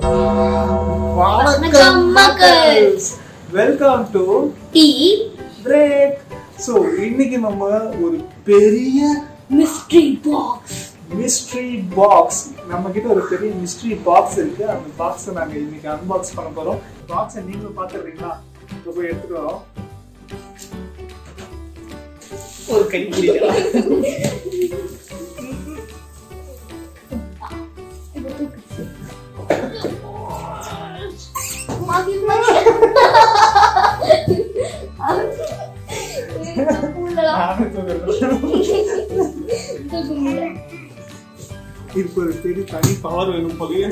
வணக்கம் மக்கள்ஸ் welcome to Tea Break so இன்னைக்கு நம்ம ஒரு பெரிய மிஸ்ட்ரி பாக்ஸ் மிஸ்ட்ரி பாக்ஸ் நம்ம கிட்ட ஒரு பெரிய மிஸ்ட்ரி பாக்ஸ் இருக்கு அந்த பாக்ஸை நாங்க இன்னைக்கு அன்பாக்ஸ் பண்ண போறோம் பாக்ஸை நீங்களும் பார்த்துடுறீங்களா இப்போ போய் எடுத்துட்டு வரோம் ஒரு கை பிடிக்கலாம் நானும் தூக்குறேன். இதுக்கு ஒரு பெரிய தனி பவர் வேணும் போலயே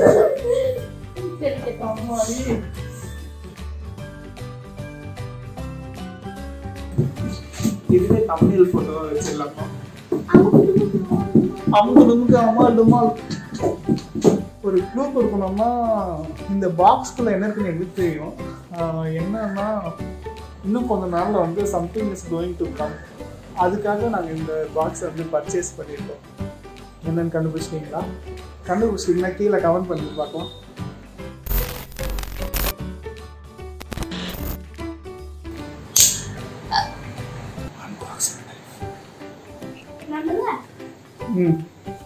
இதுவே தமிழ் போட்டோ வச்சிடலாமா அமுக்கு நமக்கு அம்மா டுமால் ஒரு க்ளூ கொடுக்கணும்னா இந்த பாக்ஸ்குள்ள என்ன இருக்குன்னு எங்களுக்கு தெரியும் ஆஹ் என்னன்னா இன்னும் கொஞ்ச நாள்ல வந்து something is going to come அதுக்காக நாங்கள் இந்த பாக்ஸை வந்து பர்ச்சேஸ் பண்ணியிருக்கோம் என்னன்னு கண்டுபிடிச்சிட்டீங்களா கண்டுபிடிச்சிங்கன்னா கீழே கமெண்ட் பண்ணி பார்க்கலாம் ம்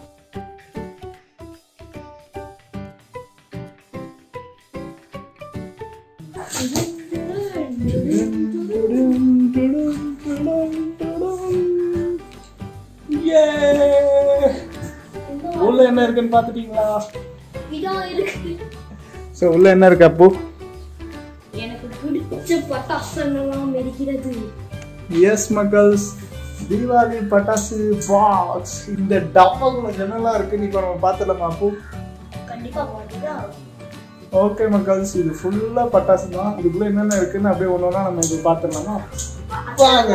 Yeah! உள்ள என்ன இருக்குன்னு பாத்துட்டீங்களா இதான் இருக்கு ஸோ உள்ள என்ன இருக்கு அப்போ எனக்கு பிடிச்ச பட்டாசனெல்லாம் மெரிக்கிறது எஸ் மக்கள்ஸ் தீபாவளி பட்டாசு பாக்ஸ் இந்த டப்பாக்குள்ள ஜன்னலா இருக்கு இப்போ நம்ம பார்த்துடலாமா அப்போ கண்டிப்பா பாத்துதான் ஓகே மக்கள்ஸ் இது ஃபுல்லா பட்டாசு தான் இதுக்குள்ள என்னென்ன இருக்குன்னு அப்படியே ஒன்று ஒன்றா நம்ம இது பார்த்துடலாமா வாங்க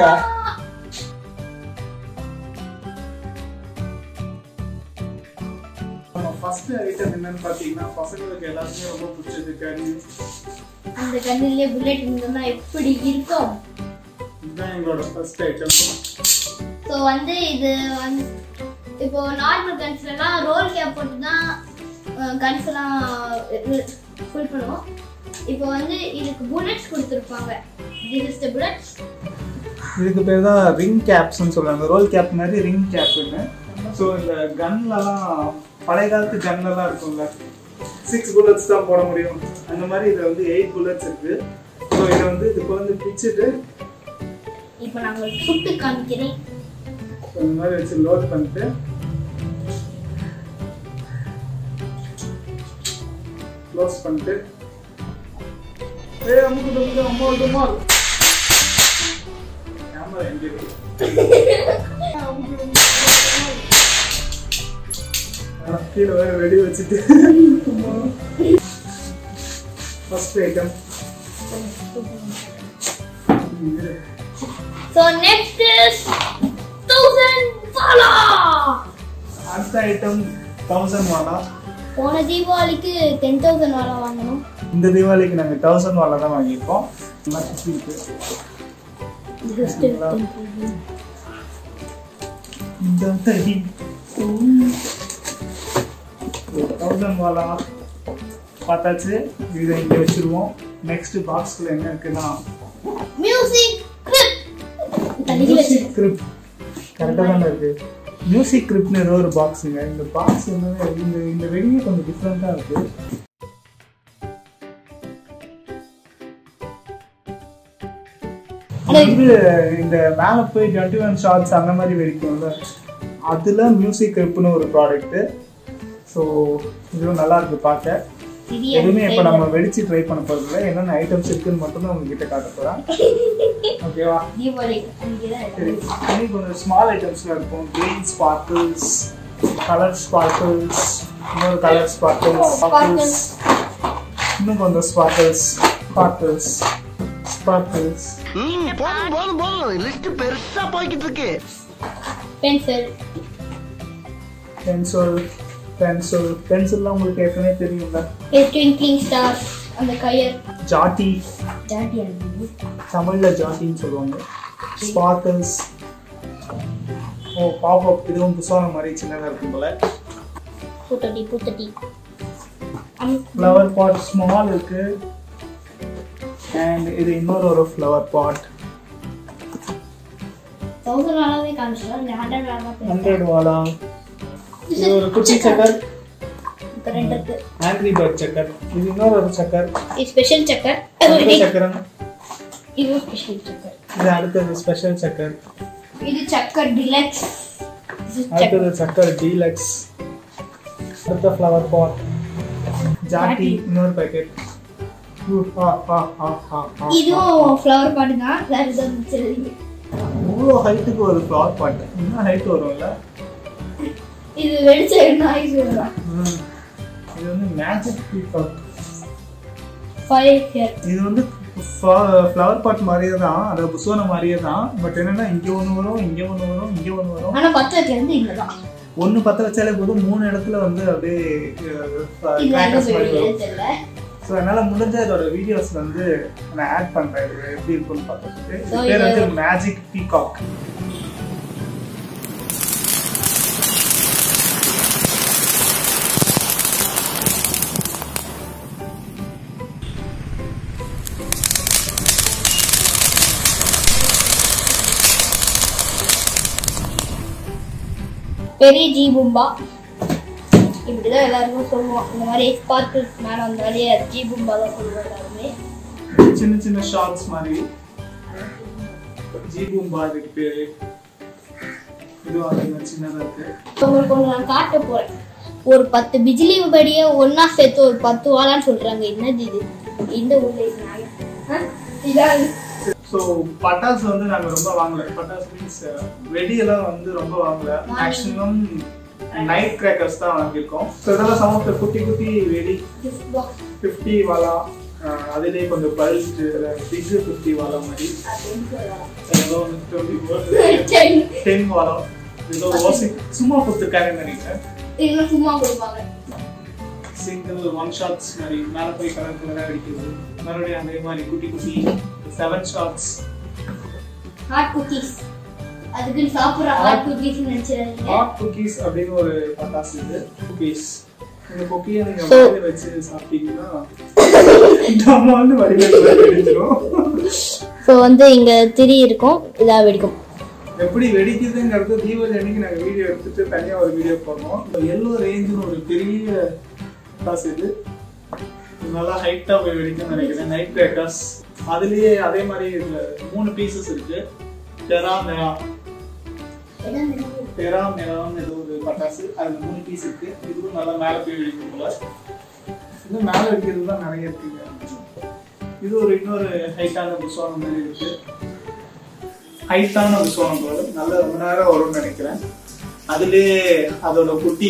நம்ம ஃபர்ஸ்ட் ஐட்டம் என்னன்னு பார்த்தீங்கன்னா பசங்களுக்கு எல்லாருக்குமே ரொம்ப பிடிச்சது கறி அந்த கண்ணிலே புல்லட் இருந்ததுன்னா எப்படி இருக்கும் இதுதான் எங்களோட ஃபர்ஸ்ட் ஐட்டம் ஸோ வந்து இது வந்து இப்போ நார்மல் கன்ஸ்லாம் ரோல் கேப் போட்டு தான் கன்ஸ் எல்லாம் ஃபுல் பண்ணுவோம் இப்போ வந்து இதுக்கு புல்லட்ஸ் கொடுத்துருப்பாங்க திஸ் இஸ் த புல்லட்ஸ் இதுக்கு பேர் தான் ரிங் கேப்ஸ்னு சொல்லுவாங்க ரோல் கேப் மாதிரி ரிங் கேப்னு ஸோ இந்த கன்லலாம் பழைய காலத்து கன்லலாம் இருக்கும்ல சிக்ஸ் புல்லட்ஸ் தான் போட முடியும் அந்த மாதிரி இதில் வந்து எயிட் புல்லட்ஸ் இருக்கு ஸோ இதை வந்து இதுக்கு வந்து பிச்சுட்டு இப்போ நான் உங்களுக்கு சுட்டு காமிக்கிறேன் so இந்த மாதிரி வச்சு லோட் பண்ணிட்டு க்ளோஸ் பண்ணிட்டு ஏ அமுக்கு தமுக்கு அம்மா அம்மா கேமரா எங்க இருக்கு ஆ, கீழே வேற வெடி வச்சுட்டு first item so next is thousand ஃபாலோ அடுத்த ஐட்டம் தௌசண்ட் வாலா போன தீபாவளிக்கு டென் தௌசண்ட் வாழ வாங்கணும் இந்த தீபாவளிக்கு நாங்கள் தௌசண்ட் வாலா தான் வாங்கியிருக்கோம் நல்லா சுத்தி இருக்கு ஜஸ்ட் இந்த தடி தௌசண்ட் வாலா பார்த்தாச்சு இதை இங்கே வச்சிருவோம் நெக்ஸ்ட் பாக்ஸ்ல என்ன இருக்குன்னா மியூசிக் கிளிப் தண்ணியில் மியூசிக் கிரிப் கரெக்டாக தானே இருக்கு மியூசிக் கிரிப்னு ஏதோ ஒரு பாக்ஸுங்க இந்த பாக்ஸ் என்ன இந்த இந்த வெடியே கொஞ்சம் டிஃப்ரெண்ட்டாக இருக்கு வந்து இந்த மேலே போய் டுவெண்ட்டி ஒன் ஷார்ட்ஸ் அந்த மாதிரி வெடிக்கும்ல அதில் மியூசிக் கிரிப்னு ஒரு ப்ராடக்ட்டு ஸோ இதுவும் நல்லா இருக்கு பார்க்க எதுவுமே இப்போ நம்ம வெடிச்சு ட்ரை பண்ண போறதில்ல என்னென்ன ஐட்டம்ஸ் இருக்குன்னு மட்டும் தான் உங்ககிட்ட காட்ட போகிறேன் ஓகேவா தீபாவளி அன்னைக்கு தான் சரி இன்னும் கொஞ்சம் ஸ்மால் ஐட்டம்ஸ்லாம் இருக்கும் கிரீன் ஸ்பார்க்கிள்ஸ் கலர் ஸ்பார்க்கிள்ஸ் இன்னொரு கலர் ஸ்பார்க்கிள்ஸ் ஸ்பார்க்கிள்ஸ் இன்னும் கொஞ்சம் ஸ்பார்க்கிள்ஸ் ஸ்பார்க்கிள்ஸ் ஸ்பார்க்கிள்ஸ் ம் போதும் போதும் போதும் லிஸ்ட் பெருசா போய்கிட்டு இருக்கு பென்சில் பென்சில் பென்சில் பென்சில்லாம் உங்களுக்கு ஏற்கனவே தெரியும்ல ட்விங்க்லிங் ஸ்டார் அந்த கயர் ஜாட்டி ஜாட்டி அது தமிழில் ஜாட்டின்னு சொல்லுவாங்க ஸ்பார்க்கிள்ஸ் ஓ பாப் அப் இதுவும் புசான மாதிரி சின்னதாக இருக்கும் போல பூத்தொட்டி பூத்தொட்டி ஃப்ளவர் பாட் ஸ்மால் இருக்கு அண்ட் இது இன்னொரு ஒரு ஃப்ளவர் பாட் தௌசண்ட் வாலாவே காமிச்சிடும் இந்த ஹண்ட்ரட் வாலா ஹண்ட்ரட் வாலா இது ஒரு குட்டி சக்கர் இப்போ ரெண்டு இருக்கு ஆங்கிரி பேர்ட் சக்கர் இது இன்னொரு ஒரு சக்கர் இது ஸ்பெஷல் சக்கர் அடுத்த சக்கரம் இது ஸ்பெஷல் சக்கர் இது அடுத்தது ஸ்பெஷல் சக்கர் இது சக்கர் டிலக்ஸ் இது சக்கர் அடுத்தது சக்கர் டீலக்ஸ் அடுத்த ஃப்ளவர் பாட் ஜாக்கி இன்னொரு பேக்கெட் இதுவும் ஃப்ளவர் பாட்டு தான் வேற எதுவும் வச்சிருந்தீங்க இவ்வளோ ஹைட்டுக்கு ஒரு ஃப்ளவர் பாட் இன்னும் ஹைட் வரும்ல இது வெடிச்ச நாய்ஸ் வரும் ம். இது வந்து மேஜிக் பீகாக் ஃபைவ் ஹியர் இது வந்து ஃப்ளவர் பாட் மாதிரியே தான் அது புஸ்வான மாதிரியே தான் பட் என்னன்னா இங்க ஒன்று வரும் இங்க ஒன்று வரும் இங்க ஒன்று வரும் ஆனா பத்து வைக்கிறது இங்க தான் ஒன்று பற்ற வச்சாலே போதும் மூணு இடத்துல வந்து அப்படியே இது கிராக்கர்ஸ் எங்க மாதிரி போயிடுது வரும் தெரியல ஸோ என்னால் முடிஞ்ச இதோட வீடியோஸ் வந்து நான் ஆட் பண்ணுறேன் இது எப்படி இருக்கும்னு பார்க்கறதுக்கு So, இது பேர் வந்து இது- மேஜிக் பீகாக் பெரிய ஜி பூம்பா இப்படிதான் எல்லாருக்கும் சொல்லுவோம் இந்த மாதிரி ஸ்பார்க்கிள்ஸ் மேல வந்தாலே அது ஜி பூம்பா தான் சொல்லுவோம் எல்லாருமே சின்ன சின்ன ஷார்ட்ஸ் மாதிரி ஜி பூம்பா இதுக்கு பேரு இதுவும் அது சின்னதாக இருக்கு உங்களுக்கு ஒன்று நான் காட்ட போறேன் ஒரு பத்து பிஜிலி படியை ஒண்ணா சேர்த்து ஒரு பத்து வாழான்னு சொல்றாங்க என்னது இது இந்த ஊர்ல இருந்தாங்க ஆ? இதான் ஸோ பட்டாசு வந்து நாங்கள் ரொம்ப வாங்கல பட்டாசு மீன்ஸ் வெடியெல்லாம் வந்து ரொம்ப வாங்கல மேக்ஸிமம் நைட் கிராக்கர்ஸ் தான் வாங்கியிருக்கோம் ஸோ இதெல்லாம் சம் ஆஃப் குட்டி குட்டி வெடி gift box ஃபிஃப்டி வாலா அஹ் அதுலேயே கொஞ்சம் பல்க் பிக் ஃபிஃப்டி வாலா மாதிரி அப்படின்னு சொல்லலாம். ஏதோ டுவெண்ட்டி டென் வாலா ஏதோ ஓசி சும்மா கொடுத்துருக்காங்கன்னு நினைக்கிறேன் இதெல்லாம் சும்மா கொடுப்பாங்க சிங்கிள் ஒன் ஷாட்ஸ் மாதிரி மேலே போய் கலர் கலராக அடிக்கிறது மறுபடியும் அதே மாதிரி குட்டி குட்டி செவன் ஷாட்ஸ் ஹாட் குக்கீஸ் அதுக்கு சாப்பிடுற ஹாட் குக்கீஸ் நினைச்சிடாதீங்க ஹாட் குக்கீஸ் அப்படின்னு ஒரு பட்டாசு இது குக்கீஸ் இந்த குக்கியை நீங்க வாயில வச்சு சாப்பிட்டீங்கன்னா டமால்னு வடிவேல் வெடிச்சிடும் ஸோ வந்து இங்க திரி இருக்கும் இதா வெடிக்கும் எப்படி வெடிக்குதுங்கிறது தீபாவளி அன்னைக்கு நாங்க வீடியோ எடுத்துட்டு தனியா ஒரு வீடியோ போடுறோம் எல்லோ ரேஞ்சுன்னு ஒரு பெரிய பட்டாசு இது இது நல்லா ஹைட்டா போய் வெடிக்கும்னு நினைக்கிறேன் நைட் கிராக்கர்ஸ் அதுலயே அதே மாதிரி இதுல மூணு பீசஸ் இருக்கு டெரா மெரா டெரா மெரான்னு ஏதோ ஒரு பட்டாசு அதுல மூணு பீஸ் இருக்கு இதுவும் நல்லா மேல போய் வெடிக்கும் போல இன்னும் மேல வெடிக்கிறது தான் நிறைய இருக்குங்க இது ஒரு இன்னொரு ஹைட்டான புஸ்வானம் மாதிரி இருக்கு ஹைட்டான புஸ்வானம் போல நல்ல ரொம்ப நேரம் வரும்னு நினைக்கிறேன் அதுலயே அதோட குட்டி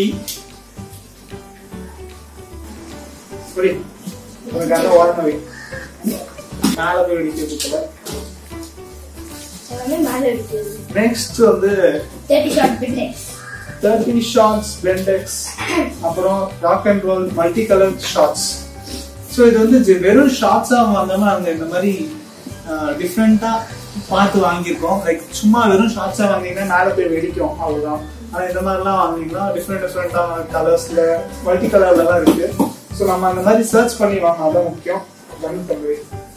இப்படி உனக்கு அந்த ஓரமா வை மேல போய் வெடிக்கிறது போல எல்லாமே மேலே வெடிக்கிறது நெக்ஸ்ட் வந்து thirty shot fitness thirty shots பிளெண்டெக்ஸ் அப்புறம் rock and roll multi colour shots so இது வந்து ஜெ- வெறும் ஷார்ட்ஸாக வாங்காம அவங்க இந்த மாதிரி டிஃப்ரெண்ட்டாக பார்த்து வாங்கியிருக்கோம் லைக் சும்மா வெறும் ஷார்ட்ஸாக வாங்கினீங்கன்னா மேலே போய் வெடிக்கும் அவ்வளோதான் ஆனால் இந்த மாதிரிலாம் வாங்கினீங்கன்னா டிஃப்ரெண்ட் டிஃப்ரெண்ட்டான கலர்ஸில் மல்டி கலர்லலாம் இருக்கு ஸோ நம்ம அந்த மாதிரி சர்ச் பண்ணி வாங்க அதான் முக்கியம் கன் பண்ணுவே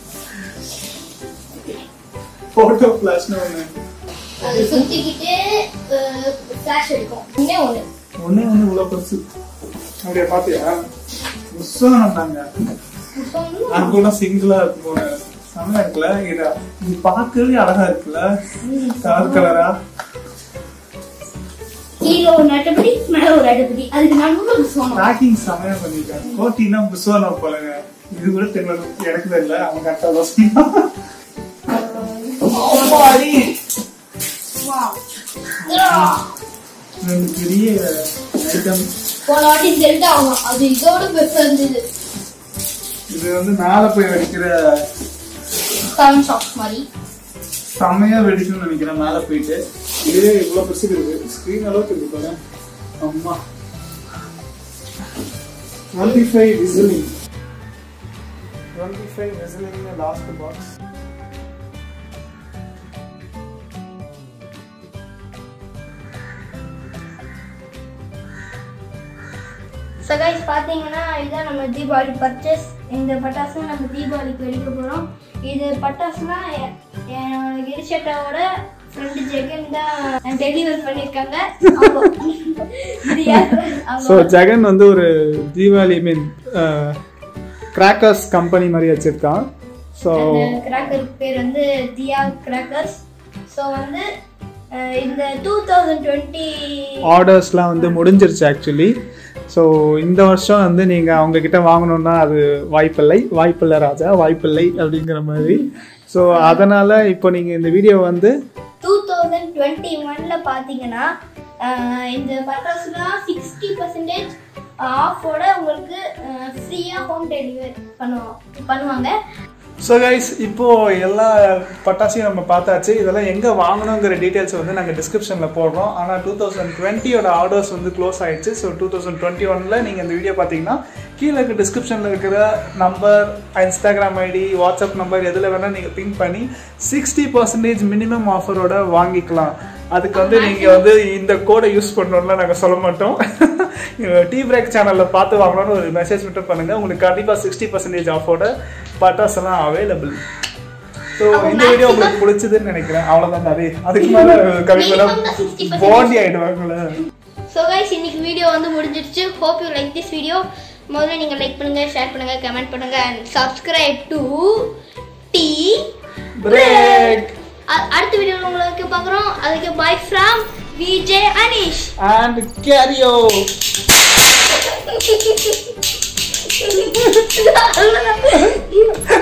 ஃபோட்டோ ஃப்ளாஷ்னு ஒன்று அது சுத்திக்கிட்டு ஃபிளாஷ் எடுக்கும் இன்னே ஒன்று ஒண்ணே ஒண்ணு இவ்வளவு பெருசு அப்படியே பாத்தியா புஸ்தகம் தாங்க அது கூட சிங்கிளா இருக்கும் போல செம்ம இருக்குல்ல இதா இது பார்க்கவே அழகா இருக்குல்ல கலர் கலரா கீழே ஒரு நட்டப்படி மேலே ஒரு அட்டப்படி அதுக்கு நடுவில் சொன்னோம் பேக்கிங் செமையா பண்ணிருக்காங்க கோட்டினா புஸ்தகம் போலங்க இது கூட தெரியல எனக்கு தெரியல அவங்க கரெக்டா தான் சொன்னான் அம்மாடி. ரெண்டு பெரிய ஐட்டம் போன வாட்டி டெல்டா ஆகும் அது இதோட பெருசா இருந்தது இது வந்து மேல போய் வெடிக்கிற செவன் ஷாப்ஸ் மாதிரி செம்மையா வெடிக்கும்னு நினைக்கிறேன் மேல போயிட்டு இதுவே இவ்வளவு பெருசு இருக்கு ஸ்கிரீன் அளவுக்கு இருக்கு பாரு அம்மா twenty five whistling twenty five whistling last box so guys பார்த்தீங்கன்னா இதுதான் நம்ம தீபாவளி பர்ச்சேஸ் இந்த பட்டாசு நம்ம தீபாவளிக்கு வெடிக்க போகிறோம் இது பட்டாசுனா கிரிஷட்டாவோட ஃப்ரெண்டு ஜெகன் தான் டெலிவர் பண்ணியிருக்காங்க அவங்க- இது யாரு? ஸோ அவங்க ஜெகன் வந்து ஒரு தீபாவளி மீன் கிராக்கர்ஸ் கம்பெனி மாதிரி வச்சிருக்கான் ஸோ அந்த கிராக்கருக்கு பேர் வந்து தியா கிராக்கர்ஸ் ஸோ வந்து அஹ், இந்த டூ தௌசண்ட் டுவெண்ட்டி ஆர்டர்ஸ்லாம் வந்து முடிஞ்சிருச்சு ஆக்சுவலி ஸோ இந்த வருஷம் வந்து நீங்கள் அவங்க கிட்ட வாங்கணும்னா அது வாய்ப்பில்லை வாய்ப்பில்லை ராஜா வாய்ப்பில்லை அப்படிங்கிற மாதிரி ஸோ அதனால் இப்போ நீங்கள் இந்த வீடியோ வந்து டூ தௌசண்ட் டுவெண்ட்டி ஒனில் பார்த்தீங்கன்னா அஹ், இந்த பட்டாசுலாம் சிக்ஸ்டி பர்சன்டேஜ் ஆஃபோட உங்களுக்கு ஃப்ரீயாக ஹோம் டெலிவரி பண்ணுவோம் பண்ணுவாங்க ஸோ கைஸ் இப்போ எல்லா பட்டாசையும் நம்ம பார்த்தாச்சு இதெல்லாம் எங்கே வாங்கணுங்கிற டீட்டெயில்ஸ் வந்து நாங்கள் டிஸ்கிரிப்ஷனில் போடுறோம் ஆனால் டூ தௌசண்ட் டுவெண்ட்டியோட ஆர்டர்ஸ் வந்து க்ளோஸ் ஆயிடுச்சு ஸோ டூ தௌசண்ட் டுவெண்ட்டி ஒனில் நீங்கள் இந்த வீடியோ பார்த்தீங்கன்னா கீழே இருக்க டிஸ்கிரிப்ஷனில் இருக்கிற number Instagram ID WhatsApp number எதில் வேணால் நீங்கள் பிங்க் பண்ணி சிக்ஸ்டி பர்சன்டேஜ் மினிமம் ஆஃபரோட வாங்கிக்கலாம் அதுக்கு வந்து நீங்கள் வந்து இந்த கோடை யூஸ் பண்ணணும்லாம் நாங்கள் சொல்ல மாட்டோம் டீ பிரேக் சேனலில் பார்த்து வாங்கணும்னு ஒரு மெசேஜ் மட்டும் பண்ணுங்கள் உங்களுக்கு கண்டிப்பாக சிக்ஸ்டி பர்சன்டேஜ் ஆஃபோட பட்டாஸ் எல்லாம் அவைலபிள் ஸோ இந்த வீடியோ உங்களுக்கு பிடிச்சதுன்னு நினைக்கிறேன் அவ்வளோதான் அதே அதுக்கு மேலே கவிதை Minimum தான் 60% பாண்டி ஆகிடுவாங்களே ஸோ கைஸ் இன்னைக்கு வீடியோ வந்து முடிஞ்சிருச்சு hope you like this video முதல்ல நீங்கள் லைக் பண்ணுங்க ஷேர் பண்ணுங்க கமெண்ட் பண்ணுங்க and subscribe to Tea Break அடுத்த வீடியோ உங்களுக்கு பார்க்குறோம் அதுக்கு bye from VJ Anish and கேரியோ அவ்வளவுதான்.